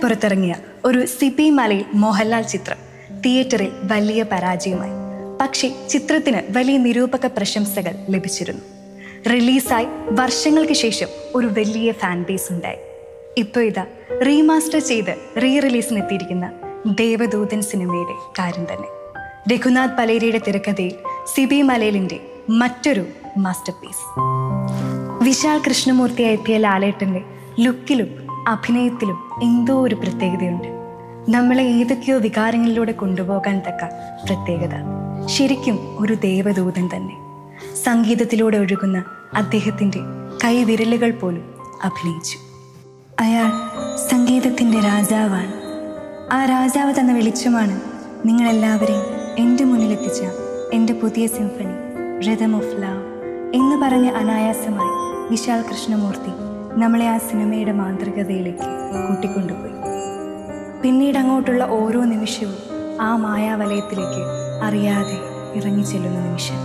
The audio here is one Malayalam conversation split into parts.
പുറത്തിറങ്ങിയ ഒരു സിപി മലയിൽ മോഹൻലാൽ ചിത്രം തിയേറ്ററിൽ വലിയ പരാജയമായി പക്ഷേ ചിത്രത്തിന് വലിയ നിരൂപക പ്രശംസകൾ ലഭിച്ചിരുന്നു റിലീസായി വർഷങ്ങൾക്ക് ശേഷം ഒരു വലിയ ഫാൻ ബേസ് ഉണ്ടായി ഇപ്പോൾ ഇതാ റീമാസ്റ്റർ ചെയ്ത് റീ റിലീസിന് എത്തിയിരിക്കുന്ന ദേവദൂതൻ സിനിമയുടെ കാര്യം തന്നെ രഘുനാഥ് പലേരിയുടെ തിരക്കഥയിൽ സിബി മലയിലിൻ്റെ മറ്റൊരു മാസ്റ്റർ പീസ് വിശാൽ കൃഷ്ണമൂർത്തി എത്തിയ ലാലേട്ടൻ്റെ ലുക്കിലും അഭിനയത്തിലും എന്തോ ഒരു പ്രത്യേകതയുണ്ട് നമ്മളെ ഏതൊക്കെയോ വികാരങ്ങളിലൂടെ കൊണ്ടുപോകാൻ തക്ക പ്രത്യേകത ശരിക്കും ഒരു ദേവദൂതൻ തന്നെ സംഗീതത്തിലൂടെ ഒഴുകുന്ന അദ്ദേഹത്തിൻ്റെ കൈവിരലുകൾ പോലും അഭിനയിച്ചു അയാൾ സംഗീതത്തിൻ്റെ രാജാവാണ് ആ രാജാവ് തന്ന വെളിച്ചമാണ് നിങ്ങളെല്ലാവരെയും എൻ്റെ മുന്നിലെത്തിച്ച എൻ്റെ പുതിയ സിംഫണി റിതം ഓഫ് ലവ് എന്ന് പറഞ്ഞ് അനായാസമായി വിശാൽ കൃഷ്ണമൂർത്തി നമ്മളെ ആ സിനിമയുടെ മാന്ത്രികതയിലേക്ക് കൂട്ടിക്കൊണ്ടുപോയി പിന്നീട് അങ്ങോട്ടുള്ള ഓരോ നിമിഷവും ആ മായാവലയത്തിലേക്ക് അറിയാതെ ഇറങ്ങിച്ചെല്ലുന്ന നിമിഷം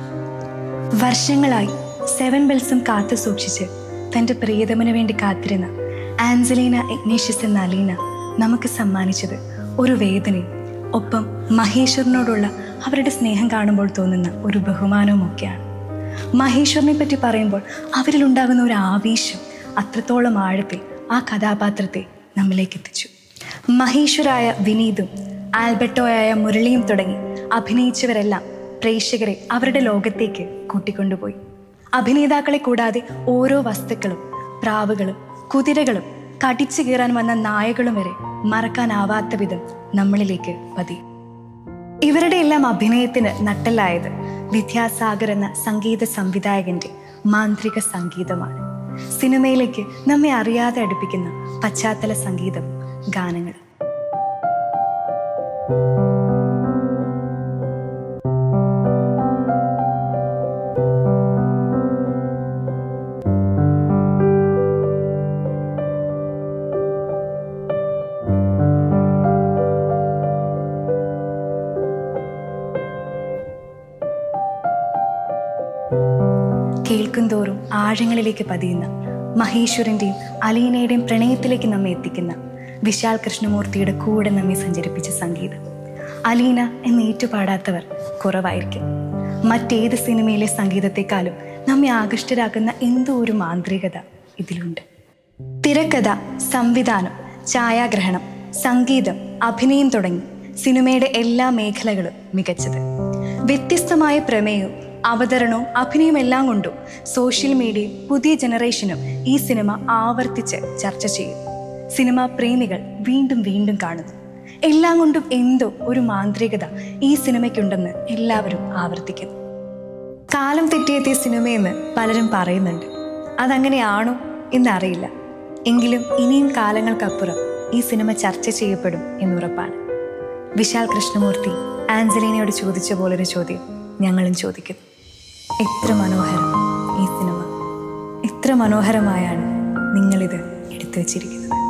വർഷങ്ങളായി സെവൻ ബെൽസും കാത്തു സൂക്ഷിച്ച് തൻ്റെ പ്രിയതമന് വേണ്ടി കാത്തിരുന്ന ആൻസലീന ഇഗ്നേഷ്യസ് എന്ന അലീന നമുക്ക് സമ്മാനിച്ചത് ഒരു വേദനയും ഒപ്പം മഹേശ്വരനോടുള്ള അവരുടെ സ്നേഹം കാണുമ്പോൾ തോന്നുന്ന ഒരു ബഹുമാനവും ഒക്കെയാണ് മഹേശ്വരനെ പറ്റി പറയുമ്പോൾ അവരിലുണ്ടാകുന്ന ഒരു ആവേശം അത്രത്തോളം ആഴത്തിൽ ആ കഥാപാത്രത്തെ നമ്മിലേക്ക് എത്തിച്ചു മഹേശ്വരായ വിനീതും ആൽബർട്ടോയായ മുരളിയും തുടങ്ങി അഭിനയിച്ചവരെല്ലാം പ്രേക്ഷകരെ അവരുടെ ലോകത്തേക്ക് കൂട്ടിക്കൊണ്ടുപോയി അഭിനേതാക്കളെ കൂടാതെ ഓരോ വസ്തുക്കളും പ്രാവുകളും കുതിരകളും കടിച്ചു കീറാൻ വന്ന നായകളും വരെ മറക്കാനാവാത്ത വിധം നമ്മളിലേക്ക് പതി ഇവരുടെ എല്ലാം അഭിനയത്തിന് നട്ടലായത് വിദ്യാസാഗർ എന്ന സംഗീത സംവിധായകന്റെ മാന്ത്രിക സംഗീതമാണ് സിനിമയിലേക്ക് നമ്മെ അറിയാതെ അടുപ്പിക്കുന്ന പശ്ചാത്തല സംഗീതം ഗാനങ്ങളും കേൾക്കുന്തോറും ആഴങ്ങളിലേക്ക് പതിയുന്ന മഹേശ്വരന്റെയും അലീനയുടെയും പ്രണയത്തിലേക്ക് നമ്മെ എത്തിക്കുന്ന വിശാൽ കൃഷ്ണമൂർത്തിയുടെ കൂടെ നമ്മെ സഞ്ചരിപ്പിച്ച സംഗീതം അലീന എന്ന് ഏറ്റുപാടാത്തവർ കുറവായിരിക്കും മറ്റേത് സിനിമയിലെ സംഗീതത്തെക്കാളും നമ്മെ ആകൃഷ്ടരാക്കുന്ന എന്തോ ഒരു മാന്ത്രികത ഇതിലുണ്ട് തിരക്കഥ സംവിധാനം ഛായാഗ്രഹണം സംഗീതം അഭിനയം തുടങ്ങി സിനിമയുടെ എല്ലാ മേഖലകളും മികച്ചത് വ്യത്യസ്തമായ പ്രമേയവും അവതരണവും അഭിനയം എല്ലാം കൊണ്ടും സോഷ്യൽ മീഡിയയും പുതിയ ജനറേഷനും ഈ സിനിമ ആവർത്തിച്ച് ചർച്ച ചെയ്യും സിനിമ പ്രേമികൾ വീണ്ടും വീണ്ടും കാണുന്നു എല്ലാം കൊണ്ടും എന്തോ ഒരു മാന്ത്രികത ഈ സിനിമയ്ക്കുണ്ടെന്ന് എല്ലാവരും ആവർത്തിക്കുന്നു കാലം തെറ്റിയെത്തിയ സിനിമയെന്ന് പലരും പറയുന്നുണ്ട് അതങ്ങനെയാണോ എന്നറിയില്ല എങ്കിലും ഇനിയും കാലങ്ങൾക്കപ്പുറം ഈ സിനിമ ചർച്ച ചെയ്യപ്പെടും എന്നുറപ്പാണ് വിശാൽ കൃഷ്ണമൂർത്തി ആഞ്ചലീനയോട് ചോദിച്ച പോലൊരു ചോദ്യം ഞങ്ങളും ചോദിക്കുന്നു എത്ര മനോഹരം ഈ സിനിമ എത്ര മനോഹരമായാണ് നിങ്ങളിത് എടുത്തു വച്ചിരിക്കുന്നത്